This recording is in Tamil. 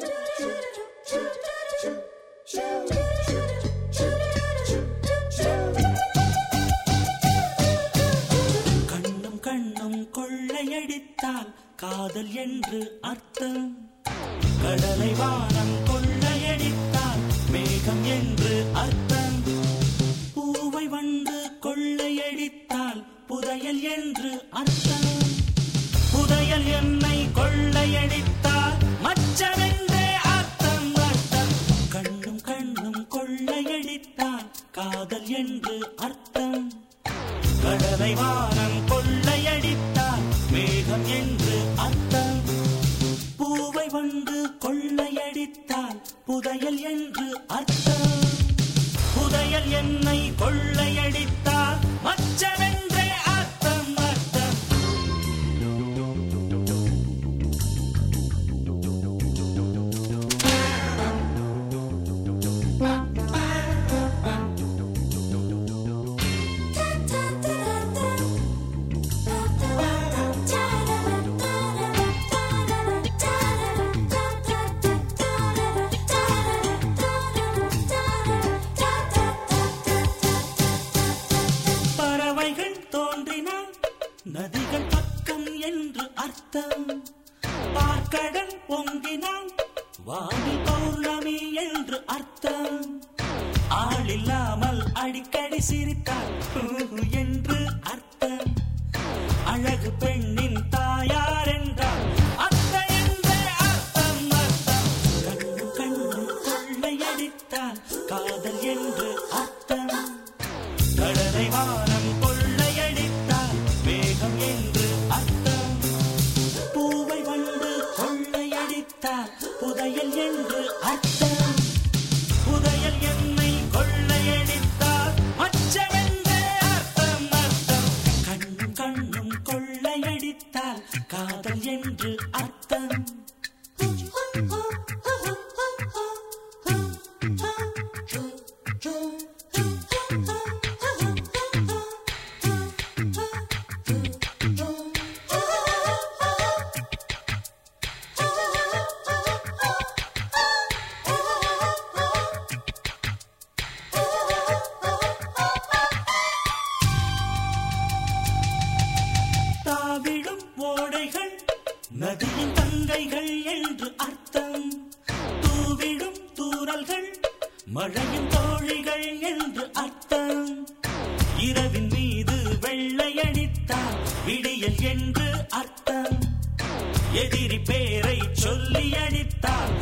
கண்ணும் கண்ணும் கொள்ளையடித்தால் காதல் என்று அர்த்தம் கடலை வானம் கொள்ளையடித்தால் மேகம் என்று அர்த்தம் பூவை வந்து கொள்ளையடித்தால் புதையல் என்று அர்த்தம் புதையல் என்னை கொள்ளையடித்தால் மச்சமென்றே அர்த்தம் அர்த்தம் கண்ணும் கண்ணும் கொள்ளையடித்தால் காதல் என்று அர்த்தம் கடலை வானம் கொள்ளையடித்தால் மேகம் என்று அர்த்தம் பூவை வந்து கொள்ளையடித்தால் புதையல் என்று அர்த்தம் புதையல் என்னை கொள்ளையடித்தால் மச்சமென்றே அர்த்தம் அர்த்தம் பறவைகள் தோன்றினால் நதிகள் பக்கம் என்று அர்த்தம் பார்க்கடல் பொங்கினால் வானில் பௌர்ணமி என்று அர்த்தம் ஆளில்லாமல் அடிக்கடி சிரித்தால் ஹூ என்று அர்த்தம் அழகு பெண்ணின் தாயார் என்றால் அத்தை என்றே அர்த்தம் அர்த்தம் கண்ணு கண்ணு கொள்ளையடித்தால் காதல் என்று அர்த்தம் கடலை வானம் கொள்ளையடித்தால் வேகம் என்று அர்த்தம் பூவை வந்து கொள்ளையடித்தால் புதையல் என்று அர்த்தம் புதையல் என்னை கொள்ளையடித்தால் மச்சமென்றே அர்த்தம் அர்த்தம் கண்ணும் கண்ணும் கொள்ளையடித்தால் காதல் என்று அர்த்தம் தாவிடும் ஓடைகள் நதியின் தங்கைகள் என்று அர்த்தம் தூவிடும் தூறல்கள் மழையின் தோழிகள் என்று அர்த்தம் இரவின் மீது வெள்ளையடித்தால் விடியல் என்று அர்த்தம் எதிரி பேரை சொல்லி அடித்தால்